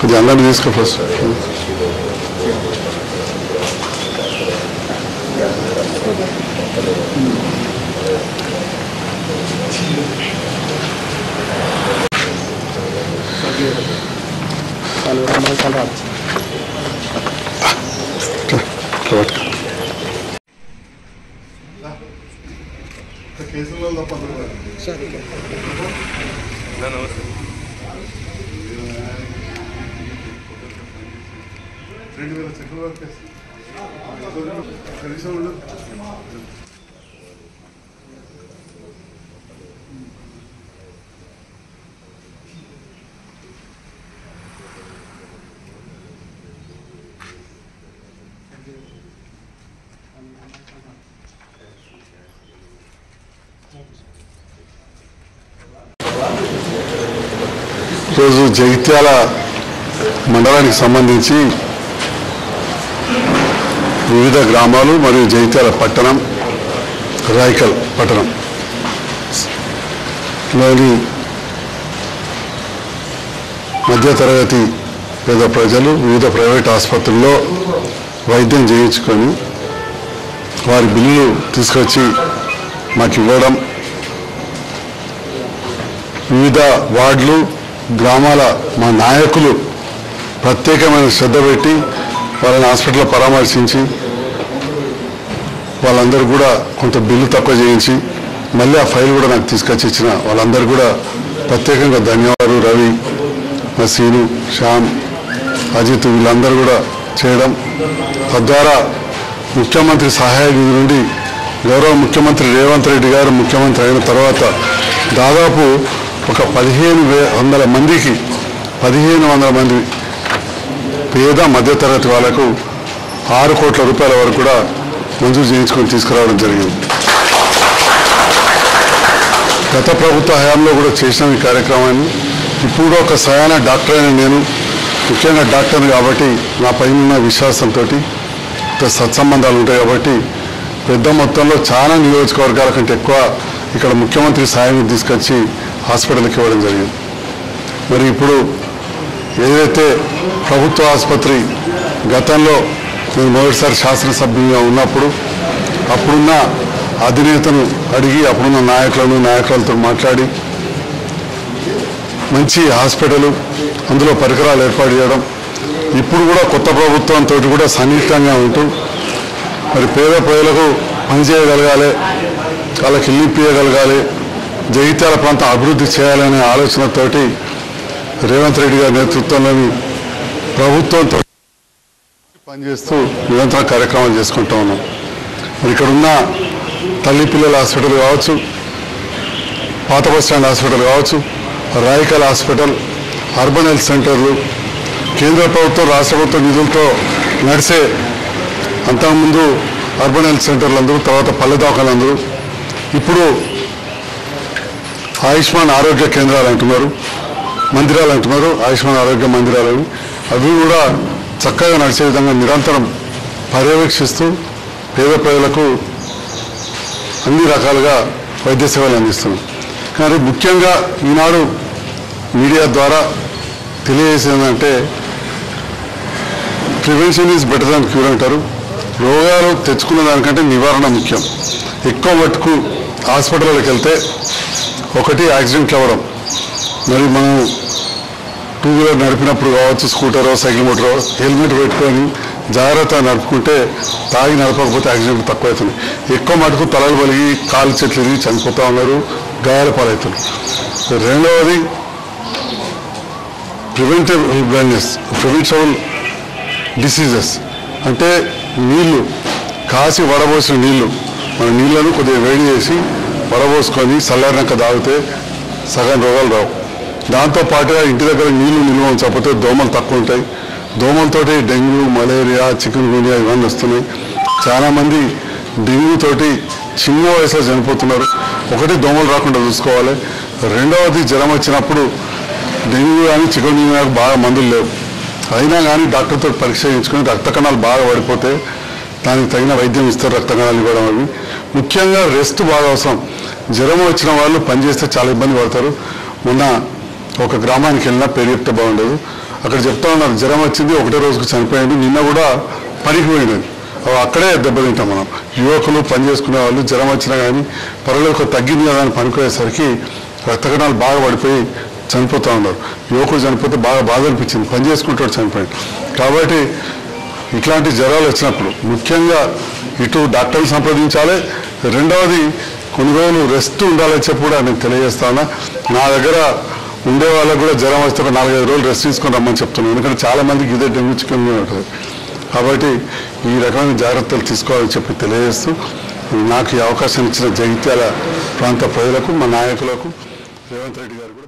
కొద్దిగా అందరినీ తీసుకో ఫస్ట్ ఇట్లా పట్టుకో. రెండు వేల చెక్కులు పట్టేసి. కనీసం ఉండు. ఈరోజు జగిత్యాల మండలానికి సంబంధించి వివిధ గ్రామాలు మరియు జగిత్యాల పట్టణం రాయకల్ పట్టణం లోని మధ్యతరగతి పేద ప్రజలు వివిధ ప్రైవేట్ ఆసుపత్రుల్లో వైద్యం చేయించుకొని వారి బిల్లులు తీసుకొచ్చి మాకు ఇవ్వడం వివిధ వార్డులు గ్రామాల మా నాయకులు ప్రత్యేకమైన శ్రద్ధ పెట్టి వాళ్ళని హాస్పిటల్లో పరామర్శించి వాళ్ళందరూ కూడా కొంత బిల్లు తక్కువ చేయించి మళ్ళీ ఆ ఫైల్ కూడా నాకు తీసుకొచ్చి ఇచ్చిన వాళ్ళందరూ కూడా ప్రత్యేకంగా ధన్యవాదాలు రవి మా సీను శ్యామ్ అజిత్ వీళ్ళందరూ కూడా చేయడం తద్వారా ముఖ్యమంత్రి సహాయ నిధి నుండి గౌరవ ముఖ్యమంత్రి రేవంత్ రెడ్డి గారు ముఖ్యమంత్రి అయిన తర్వాత దాదాపు ఒక పదిహేను వే వందల మందికి పదిహేను వందల మంది పేద మధ్యతరగతి వాళ్లకు ఆరు కోట్ల రూపాయల వరకు కూడా మంజూరు చేయించుకొని తీసుకురావడం జరిగింది గత ప్రభుత్వ హయాంలో కూడా చేసిన ఈ కార్యక్రమాన్ని ఇప్పుడు ఒక సయాన డాక్టర్ అయిన నేను ముఖ్యంగా డాక్టర్ కాబట్టి నా పైన ఉన్న విశ్వాసంతో సత్సంబంధాలు ఉంటాయి కాబట్టి పెద్ద మొత్తంలో చాలా నియోజకవర్గాల కంటే ఎక్కువ ఇక్కడ ముఖ్యమంత్రి సాయం తీసుకొచ్చి హాస్పిటల్కి ఇవ్వడం జరిగింది మరి ఇప్పుడు ఏదైతే ప్రభుత్వ ఆసుపత్రి గతంలో నేను మొదటిసారి శాసనసభ్యునిగా ఉన్నప్పుడు అప్పుడున్న అధినేతను అడిగి అప్పుడున్న నాయకులను నాయకులతో మాట్లాడి మంచి హాస్పిటల్ అందులో పరికరాలు ఏర్పాటు చేయడం ఇప్పుడు కూడా కొత్త ప్రభుత్వంతో కూడా సన్నిహితంగా ఉంటూ మరి పేద ప్రజలకు పనిచేయగలగాలి వాళ్ళకి ఇల్లు ఇప్పించగలగాలి జగిత్యాల ప్రాంతం అభివృద్ధి చేయాలనే ఆలోచనతోటి రేవంత్ రెడ్డి గారి నేతృత్వంలోని ప్రభుత్వంతో పనిచేస్తూ నిరంతర కార్యక్రమాలు చేసుకుంటూ ఉన్నాం మరి ఇక్కడ ఉన్న తల్లి పిల్లల హాస్పిటల్ కావచ్చు పాత బస్ స్టాండ్ హాస్పిటల్ కావచ్చు రాయకల్ హాస్పిటల్ అర్బన్ హెల్త్ సెంటర్లు కేంద్ర ప్రభుత్వం రాష్ట్ర ప్రభుత్వ నిధులతో నడిసే అంతకుముందు అర్బన్ హెల్త్ సెంటర్లు అందరూ తర్వాత పల్లె దవాఖాలు అందరూ ఇప్పుడు ఆయుష్మాన్ ఆరోగ్య కేంద్రాలు అంటున్నారు మందిరాలు అంటున్నారు ఆయుష్మాన్ ఆరోగ్య మందిరాలు అవి కూడా చక్కగా నడిచే విధంగా నిరంతరం పర్యవేక్షిస్తూ పేద ప్రజలకు అన్ని రకాలుగా వైద్య సేవలు అందిస్తున్నాం కానీ ముఖ్యంగా ఈనాడు మీడియా ద్వారా తెలియజేసేదంటే prevention is better than cure అంటారు రోగాలు తెచ్చుకున్న దానికంటే నివారణ ముఖ్యం ఎక్కువ మటుకు హాస్పిటల్కి వెళ్తే ఒకటి యాక్సిడెంట్లు అవ్వడం మరి మనం టూ వీలర్ నడిపినప్పుడు కావచ్చు స్కూటరో సైకిల్ మోటరో హెల్మెట్ పెట్టుకొని జాగ్రత్త నడుపుకుంటే తాగి నడపకపోతే యాక్సిడెంట్ తక్కువ అవుతున్నాయి ఎక్కువ మటుకు తలలు పలిగి కాలు చెట్లు ఇరిగి చనిపోతూ ఉన్నారు గాయాల పాలవుతున్నారు రెండవది ప్రివెంటివ్ బ్లైండ్నెస్ ప్రివెంటబుల్ డిసీజెస్ అంటే నీళ్లు కాసి వడబోసిన నీళ్లు మన నీళ్లను కొద్దిగా వేడి చేసి వడబోసుకొని చల్లారినాక తాగితే సగం రోగాలు రావు దాంతో పాటుగా ఇంటి దగ్గర నీళ్లు నిల్వ ఉంచకపోతే దోమలు తక్కువ ఉంటాయి దోమలతోటి డెంగ్యూ మలేరియా చికెన్ గునియా ఇవన్నీ వస్తున్నాయి చాలామంది డెంగ్యూ తోటి చిన్న వయసులో చనిపోతున్నారు ఒకటి దోమలు రాకుండా చూసుకోవాలి రెండవది జ్వరం వచ్చినప్పుడు డెంగ్యూ కానీ చికెన్ గునియాకు బాగా మందులు లేవు అయినా కానీ డాక్టర్తో పరీక్ష చేయించుకొని రక్త కణాలు బాగా పడిపోతే దానికి తగిన వైద్యం ఇస్తారు రక్త కణాలు ఇవ్వడం అవి ముఖ్యంగా రెస్ట్ బాగా అవసరం జ్వరం వచ్చిన వాళ్ళు పనిచేస్తే చాలా ఇబ్బంది పడతారు మొన్న ఒక గ్రామానికి వెళ్ళినా పేరు చెప్తే బాగుండదు అక్కడ చెప్తా ఉన్నారు జ్వరం వచ్చింది ఒకటే రోజుకు చనిపోయింది నిన్న కూడా పనికి పోయినది అవి అక్కడే దెబ్బతింటాం మనం యువకులు పని చేసుకునే వాళ్ళు జ్వరం వచ్చినా కానీ పర్వాలేదు తగ్గింది కదా అని పనిపోయేసరికి రక్తకణాలు బాగా పడిపోయి చనిపోతూ ఉన్నారు యువకుడు చనిపోతే బాగా బాధ అనిపించింది పని చేసుకుంటాడు చనిపోయింది కాబట్టి ఇట్లాంటి జ్వరాలు వచ్చినప్పుడు ముఖ్యంగా ఇటు డాక్టర్ని సంప్రదించాలి రెండవది కొన్ని రోజులు రెస్ట్ ఉండాలని చెప్పి కూడా నేను తెలియజేస్తాను నా దగ్గర ఉండే వాళ్ళకు కూడా జ్వరం వస్తే ఒక నాలుగైదు రోజులు రెస్ట్ తీసుకొని రమ్మని చెప్తున్నాను ఎందుకంటే చాలా మందికి ఇదే డెంగ్యూ చికెన్ ఉంటుంది కాబట్టి ఈ రకమైన జాగ్రత్తలు తీసుకోవాలని చెప్పి తెలియజేస్తూ నాకు ఈ అవకాశం ఇచ్చిన జగిత్యాల ప్రాంత ప్రజలకు మా నాయకులకు రేవంత్ రెడ్డి గారు కూడా